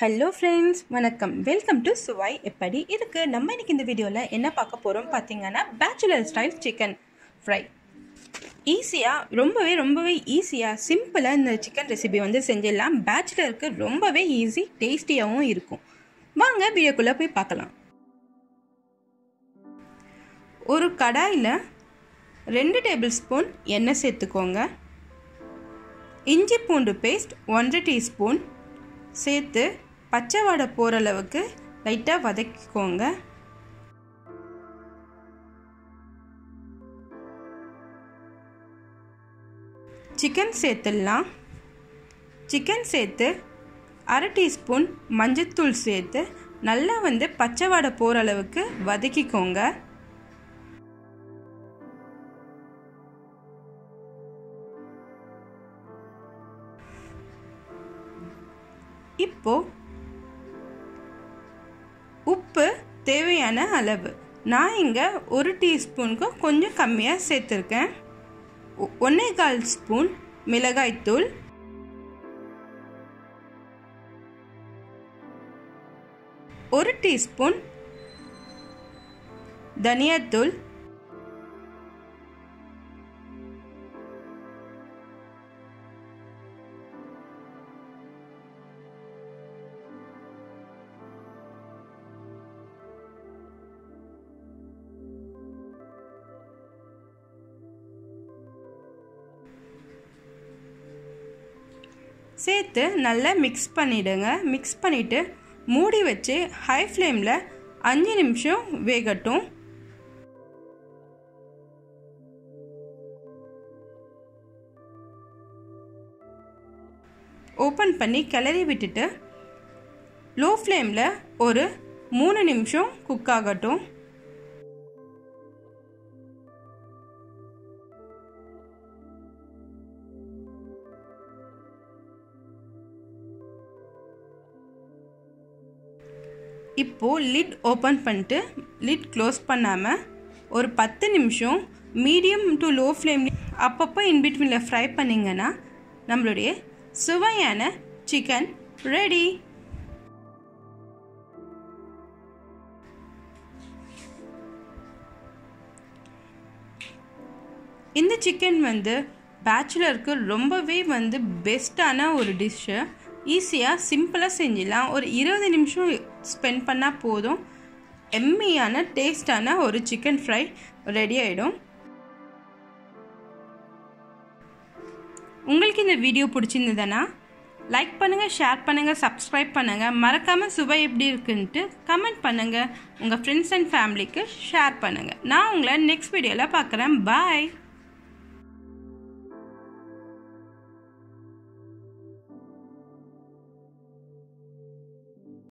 hello friends வணக்கம் welcome to சுவாய் எப்படி இதுக்கு நம்ம இன்னைக்கு இந்த வீடியோவில் என்ன பார்க்க போகிறோம் பார்த்தீங்கன்னா பேச்சுலர் ஸ்டைல் சிக்கன் ஃப்ரை ஈஸியாக ரொம்பவே ரொம்பவே ஈஸியாக சிம்பிளாக இந்த சிக்கன் ரெசிபி வந்து செஞ்சிடலாம் பேச்சுலருக்கு ரொம்பவே ஈஸி டேஸ்டியாகவும் இருக்கும் வாங்க வீடியோக்குள்ளே போய் பார்க்கலாம் ஒரு கடாயில் ரெண்டு டேபிள் ஸ்பூன் எண்ணெய் சேர்த்துக்கோங்க இஞ்சி பூண்டு பேஸ்ட் ஒன்றரை டீஸ்பூன் சேர்த்து பச்சை வடை போகிற அளவுக்கு லைட்டாக வதக்கிக்கோங்க சிக்கன் சேர்த்துடலாம் சிக்கன் சேர்த்து அரை டீஸ்பூன் மஞ்சத்தூள் சேர்த்து நல்லா வந்து பச்சை வடை போகிற அளவுக்கு வதக்கிக்கோங்க இப்போ உப்பு தேவையான அளவு நான் இங்கே ஒரு டீஸ்பூனுக்கு கொஞ்சம் கம்மியாக சேர்த்துருக்கேன் ஒன்றே கால் ஸ்பூன் மிளகாய்த்தூள் ஒரு டீஸ்பூன் தனியாத்தூள் சேர்த்து நல்லா மிக்ஸ் பண்ணிவிடுங்க மிக்ஸ் பண்ணிவிட்டு மூடி வச்சு ஹை ஃப்ளேமில் அஞ்சு நிமிஷம் வேகட்டும் ஓப்பன் பண்ணி கிளறி விட்டுட்டு லோ ஃப்ளேமில் ஒரு மூணு நிமிஷம் குக் ஆகட்டும் இப்போது லிட் ஓப்பன் பண்ணிட்டு லிட் க்ளோஸ் பண்ணாமல் ஒரு பத்து நிமிஷம் மீடியம் டு லோ ஃப்ளேம் அப்பப்போ இன்பிட்வீனில் ஃப்ரை பண்ணிங்கன்னா நம்மளுடைய சுவையான சிக்கன் ரெடி இந்த சிக்கன் வந்து பேச்சுலருக்கு ரொம்பவே வந்து பெஸ்ட்டான ஒரு டிஷ்ஷு ஈஸியாக சிம்பிளாக செஞ்சிடலாம் ஒரு இருபது நிமிஷம் ஸ்பெண்ட் பண்ணால் போதும் எம்மியான டேஸ்டான ஒரு சிக்கன் ஃப்ரை ரெடி ஆகிடும் உங்களுக்கு இந்த வீடியோ பிடிச்சிருந்ததுன்னா லைக் பண்ணுங்கள் ஷேர் பண்ணுங்கள் சப்ஸ்கிரைப் பண்ணுங்கள் மறக்காமல் சுவை எப்படி இருக்குன்ட்டு கமெண்ட் பண்ணுங்கள் உங்கள் ஃப்ரெண்ட்ஸ் அண்ட் ஃபேமிலிக்கு ஷேர் பண்ணுங்கள் நான் உங்களை நெக்ஸ்ட் வீடியோவில் பார்க்குறேன் பாய்